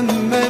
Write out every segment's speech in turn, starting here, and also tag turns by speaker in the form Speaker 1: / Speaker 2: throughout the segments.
Speaker 1: ولما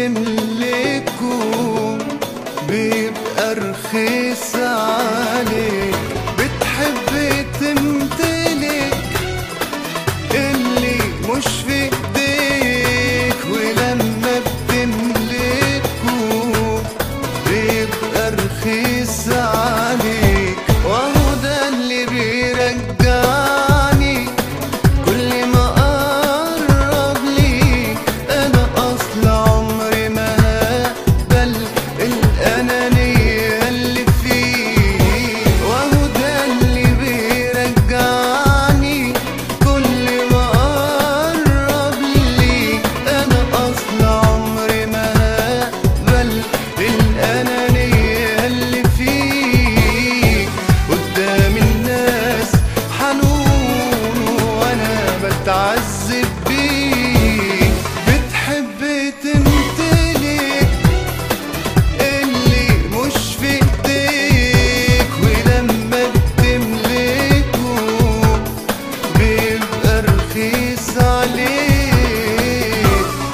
Speaker 1: بتملكه بيبقى رخيص عليك بتحب تمتلك اللي مش في ايديك ولما بتملكه بيبقى رخيص عليك وهو ده اللي بيرجعني كل ما اقرب ليك انا اصل عمري ما هقبل الانانيه اللي فيك وهو ده اللي بيرجعني كل ما اقرب ليك انا اصل عمري ما هقبل الانانيه اللي فيك قدام الناس حنون وانا بتعذب بيك بتحب تمتلك اللي مش في ايديك ولما بتملكه بيبقى رخيص عليك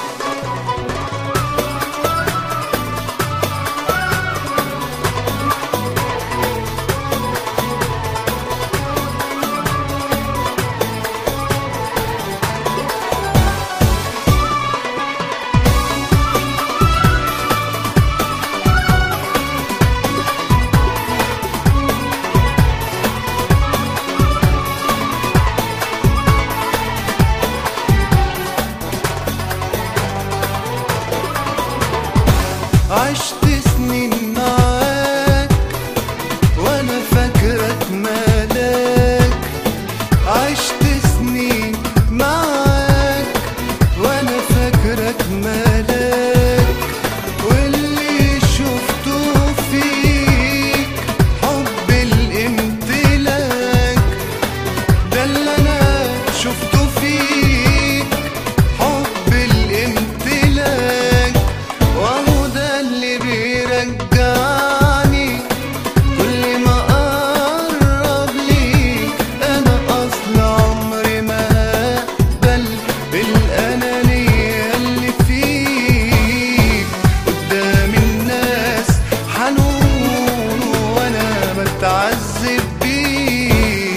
Speaker 1: عشت سنين معاك وانا فاكرك ملاك عشت سنين معاك وانا فاكرك ملاك واللي شفته فيك حب الامتلاك ده اللي انا شفته فيك حب الامتلاك وهو ده اللي بيرجعني كل ما اقرب ليك انا اصل عمري ما هقبل الانانيه اللي فيك قدام الناس حنون وانا بتعذب بيك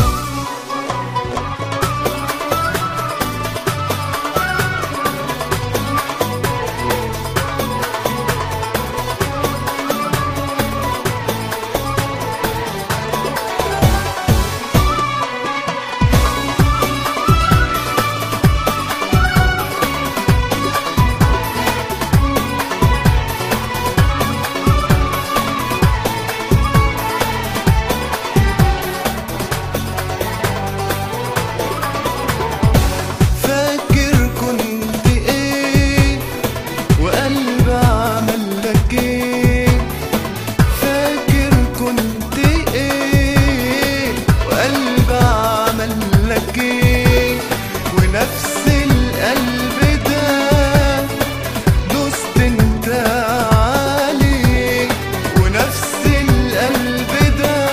Speaker 1: فاكر كنت ايه وقلب عمل لك ايه فاكر كنت ايه وقلب عمل لك ايه ونفس القلب ده دوست انت عليه ونفس القلب ده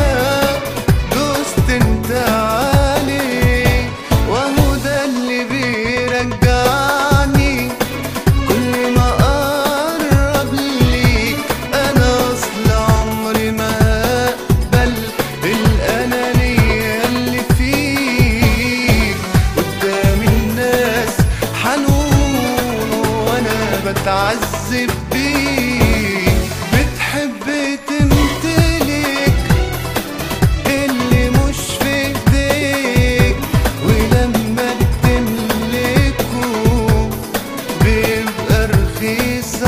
Speaker 1: دوست انت عليه وهو ده اللي بيرجعني كل ما اقرب ليك انا اصل عمري ما هقبل الانانيه اللي فيك قدام الناس حنون وانا بتعذب بيك بتحب تمتلك اللي مش في ايديك ولما بتملكه بيبقى رخيص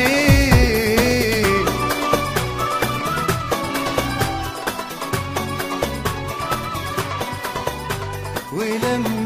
Speaker 1: عليك ولما